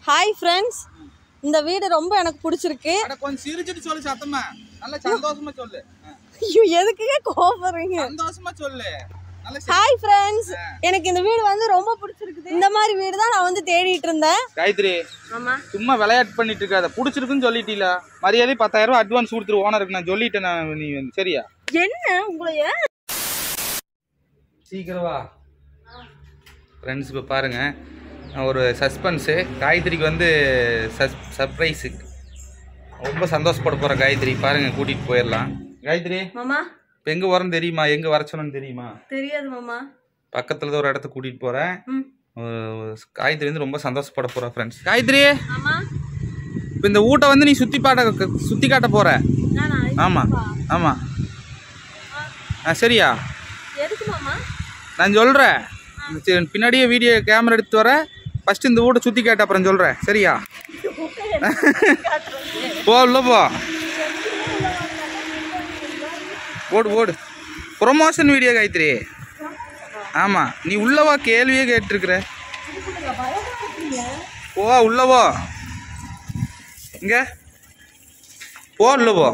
hi friends இந்த வீடு ரொம்ப எனக்கு பிடிச்சிருக்கு அட கொஞ்சம் சிரிச்சிட்டு சொல்லு சத்தமா நல்ல சந்தோஷமா சொல்லு ஆ, ஐயோ எதுக்குங்க கோபப்படுறீங்க சந்தோஷமா சொல்லு நல்ல சி- ஹாய் ஃப்ரெண்ட்ஸ் எனக்கு இந்த வீடு வந்து ரொம்ப பிடிச்சிருக்குது இந்த மாதிரி வீடு தான் நான் வந்து தேடிட்டு இருந்தேன் காயத்ரி ஆமா சும்மா விளையாட்டு பண்ணிட்டு இருக்காத பிடிச்சிருக்குன்னு சொல்லிட்டீல மரியாதை பத்தாயிரம் ரூபாய் அட்வான்ஸ் கொடுத்துரு ஓனருக்கு நான் சொல்லிட்டேன் நான் நீ வந்து சரியா என்ன உங்களைய சீக்கிரம் வா ஃப்ரெண்ட்ஸ் இப்போ பாருங்க ஒரு சஸ்பென்ஸு காயத்ரிக்கு வந்து சஸ் சர்ப்ரைஸு ரொம்ப சந்தோஷப்பட போகிற காயத்ரி பாருங்க கூட்டிகிட்டு போயிடலாம் காயத்ரி மாமா இப்போ எங்கே வரணும் தெரியுமா எங்கே வர சொன்னேன்னு தெரியுமா தெரியாது மாமா பக்கத்தில் தான் ஒரு இடத்துக்கு கூட்டிகிட்டு போகிறேன் ம் காயத்ரி வந்து ரொம்ப சந்தோஷப்பட போகிறா ஃப்ரெண்ட்ஸ் காயத்ரி மாமா இப்போ இந்த ஊட்ட வந்து நீ சுற்றி பாட்ட சுற்றி காட்ட போகிற நானா ஆமாம் ஆமாம் ஆ சரியா எதுக்கு மாமா நான் சொல்கிறேன் பின்னாடியே வீடியோ கேமரா எடுத்து வர ஃபஸ்ட்டு இந்த வீட்டை சுற்றி கேட்ட அப்புறம் சொல்கிறேன் சரியா போ உள்ள போ ஓடு ஓடு ப்ரொமோஷன் வீடியோ காயத்ரி ஆமாம் நீ உள்ளவா கேள்வியே கேட்டிருக்கிற போ உள்ள போ இங்க போ உள்ள போ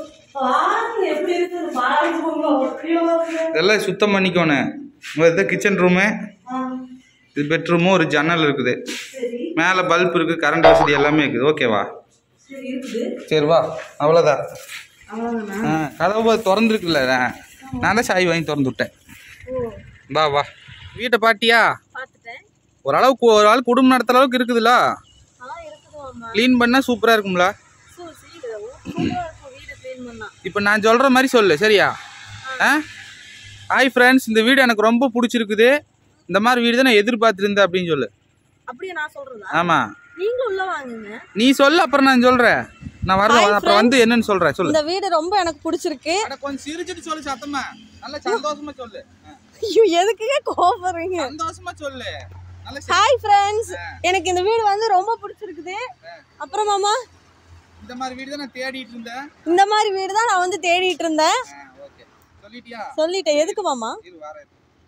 இதெல்லாம் சுத்தம் பண்ணிக்கோணும் இதுதான் கிச்சன் ரூமு இது பெட்ரூமும் ஒரு ஜன்னல் இருக்குது மேலே பல்ப் இருக்குது கரண்ட் வசதி எல்லாமே இருக்குது ஓகேவா சரி வா அவ்வளோதான் ஆ கதவு திறந்துருக்குல்ல நான் தான் சாய் வாங்கி திறந்து விட்டேன் வா வா வீட்டை பாட்டியா பார்த்துட்டேன் ஓரளவுக்கு ஒரு ஆள் குடும்பம் நடத்துற அளவுக்கு இருக்குதுல்ல ஆ இருக்குது மாமா க்ளீன் பண்ணால் சூப்பராக இருக்கும்ல சூ சீக்கிரம் சூப்பரா இருக்கும் வீடு க்ளீன் பண்ணா இப்போ நான் சொல்கிற மாதிரி சொல்லு சரியா ஆ ஹாய் ஃப்ரெண்ட்ஸ் இந்த வீடு எனக்கு ரொம்ப பிடிச்சிருக்குது இந்த மாதிரி வீடு தான் நான் எதிர்பார்த்துருந்தேன் அப்படின்னு சொல்லு அப்படியே நான் சொல்றதா ஆமாம் நீங்களும் உள்ள வாங்குங்க நீ சொல்லு அப்புறம் நான் சொல்கிறேன் நான் வரேன் அப்புறம் வந்து என்னன்னு சொல்கிறேன் சொல்லு இந்த வீடு ரொம்ப எனக்கு பிடிச்சிருக்கு அட கொஞ்சம் சிரிச்சிட்டு சொல்லு சத்தமா நல்ல சந்தோஷமா சொல்லு ஐயோ எதுக்குங்க கோபப்படுறீங்க சந்தோஷமா சொல்லு நல்ல ஹாய் ஃப்ரெண்ட்ஸ் எனக்கு இந்த வீடு வந்து ரொம்ப பிடிச்சிருக்குது அப்புறம் மாமா இந்த மாதிரி வீடு தான் நான் தேடிட்டு இருந்தேன் இந்த மாதிரி வீடு தான் நான் வந்து தேடிட்டு இருந்தேன் ஓகே சொல்லிட்டியா சொல்லிட்டேன் எதுக்கு மாமா இரு வரேன்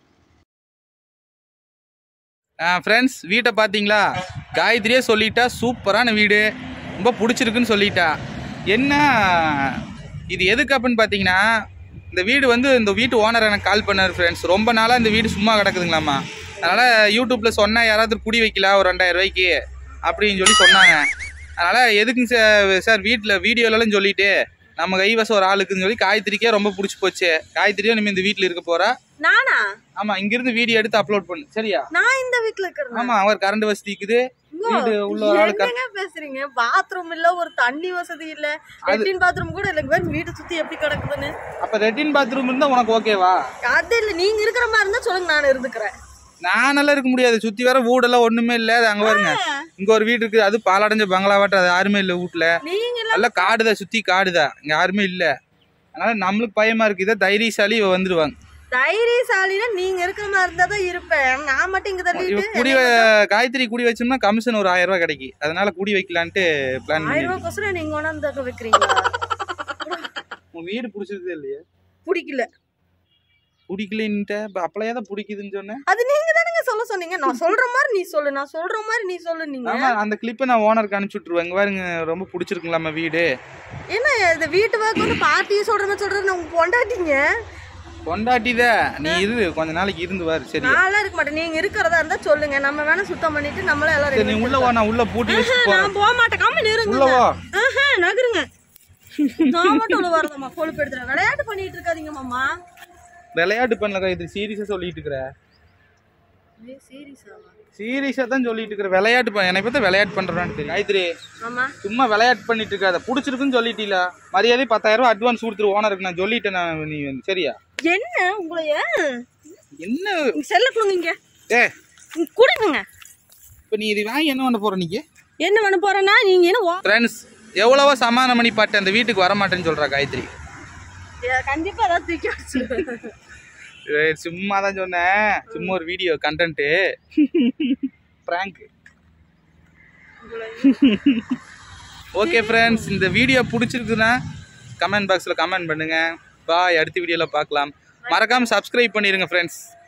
ஃப்ரெண்ட்ஸ் வீட்டை பார்த்தீங்களா காயத்ரியே சொல்லிட்டா சூப்பரான வீடு ரொம்ப பிடிச்சிருக்குன்னு சொல்லிட்டா என்ன இது எதுக்கு அப்படின்னு பார்த்தீங்கன்னா இந்த வீடு வந்து இந்த வீட்டு ஓனர் எனக்கு கால் பண்ணார் ஃப்ரெண்ட்ஸ் ரொம்ப நாளாக இந்த வீடு சும்மா கிடக்குதுங்களாம்மா அதனால் யூடியூப்பில் சொன்னால் யாராவது குடி வைக்கலாம் ஒரு ரெண்டாயிரம் ரூபாய்க்கு அப்படின்னு சொல்லி சொன்னாங்க அதனால் எதுக்குங்க சார் சார் வீட்டில் வீடியோலலாம் சொல்லிட்டு நம்ம கைவசம் ஒரு ஆளுக்குன்னு சொல்லி காயத்ரிக்கே ரொம்ப பிடிச்சி போச்சு காயத்ரியும் இனிமேல் இந்த வீட்டில் இருக்க போகிறா நானா ஆமாம் இங்கிருந்து வீடியோ எடுத்து அப்லோட் பண்ணு சரியா நான் இந்த வீட்ல இருக்கிறேன் ஆமாம் அவர் கரண்ட் வசதி இருக்குது வீடு உள்ள ஒரு ஆளு கர- என்னங்க பேசுறீங்க பாத்ரூம் இல்ல ஒரு தண்ணி வசதி இல்ல லெட்டின் பாத்ரூம் கூட இல்ல வேற வீடு சுத்தி எப்படி கிடக்குதுன்னு அப்போ ரெட்டின் பாத்ரூம் இருந்தால் உனக்கு ஓகேவா அது இல்ல நீங்க இருக்கிற மாதிரி இருந்தா சொல்லுங்க நான் இருந்துக்கிறேன் நானெல்லாம் இருக்க முடியாது சுற்றி வர வீடெல்லாம் ஒன்றுமே இல்லை அது அங்கே பாருங்க இங்கே ஒரு வீடு இருக்குது அது பாலடைஞ்ச பங்களாவாட்டம் அது யாருமே இல்லை வீட்டில் நீங்க நல்லா காடுதான் சுற்றி காடுதான் இங்கே யாருமே இல்லை அதனால் நம்மளுக்கு பயமாக இருக்குது இதை தைரியசாலி இவ வந்துடுவாங்க தைரியசாலினா நீங்க இருக்கிற மாதிரி இருந்தா தான் இருப்பேன் நான் மட்டும் இங்க இவ தள்ளிட்டு குடி வ- காயத்ரி குடி வச்சோம்னா கமிஷன் ஒரு ஆயிரம் ரூபாய் கிடைக்கும் அதனால குடி வைக்கலான்ட்டு பிளான் பண்ணி ஆயிரம் ரூபாய் கொசரம் நீங்க கொண்டாந்து வைக்கிறீங்களா உன் வீடு பிடிச்சிருக்குது இல்லையா பிடிக்கல பிடிக்கலன்ட்டு இப்போ அப்பளையே தான் பிடிக்குதுன்னு சொன்னேன் அது நீங்க தானங்க சொல்ல சொன்னீங்க நான் சொல்ற மாதிரி நீ சொல்லு நான் சொல்ற மாதிரி நீ சொல்லு நீங்க ஆமா அந்த கிளிப்பை நான் ஓனருக்கு அனுப்பிச்சு விட்ருவேன் இங்க பாருங்க ரொம்ப பிடிச்சிருக்குங்களாம்மா வீடு என்ன இந்த வீட்டு ஒர்க் வந்து பார்ட்டியை சொல்ற மாதிரி சொல்றது நான் கொண்டாட்டிங்க கொண்டாட்டிதே நீ இரு கொஞ்ச நாளைக்கு இருந்து வாரு சரி நான்லாம் இருக்க மாட்டேன் நீங்க இருக்கிறதா இருந்தா சொல்லுங்க நம்ம வேணா சுத்தம் பண்ணிட்டு நம்மள எல்லாம் சரி ready நீ உள்ள வா நான் உள்ள பூட்டி வச்சு போறேன் நான் போக மாட்டேன் கம்மி இருங்க உள்ள வா ஆஹா, நகருங்க நான் மட்டும் உள்ள வரதம்மா கொழுப்பு எடுத்துறேன் விளையாட்டு பண்ணிட்டு இருக்காதீங்க மாமா விளையாட்டு பண்ணல இது சீரியஸா சொல்லிட்டு இருக்கிற சீரியஸாவா சீரியஸா தான் சொல்லிட்டு இருக்கிற விளையாட்டு பண்ண என்னை பார்த்தா விளையாட்டு பண்றான்னு தெரியும் காயத்ரி மாமா சும்மா விளையாட்டு பண்ணிட்டு இருக்காத பிடிச்சிருக்குன்னு சொல்லிட்டீல மரியாதை பத்தாயிரம் ரூபாய் அட்வான்ஸ் கொடுத்துரு ஓனருக்கு நான் சொல்லிட்டேன் நான் நீ வந்து சரியா என்ன உங்களைய என்ன செல்ல கொடுங்க இங்க ஏ இங்க கொடுங்க இப்போ நீ இது வாங்கி என்ன பண்ண போற நீங்க என்ன பண்ண போறேன்னா நீங்க என்ன ஓ- ஃப்ரெண்ட்ஸ் எவ்வளவோ சமாதானம் பண்ணி பாட்டு அந்த வீட்டுக்கு வர மாட்டேன்னு சொல்றா காயத்ரி ஏ, கண்டிப்பா ஏதாவது தூக்கி வச்சு ஏய், சும்மா தான் சொன்னேன் சும்மா ஒரு video content prank okay friends இந்த வீடியோ பிடிச்சிருக்குன்னா கமெண்ட் பாக்ஸில் கமெண்ட் பண்ணுங்க பாய் அடுத்த வீடியோவில் பார்க்கலாம் மறக்காமல் சப்ஸ்கிரைப் பண்ணிடுங்க ஃப்ரெண்ட்ஸ்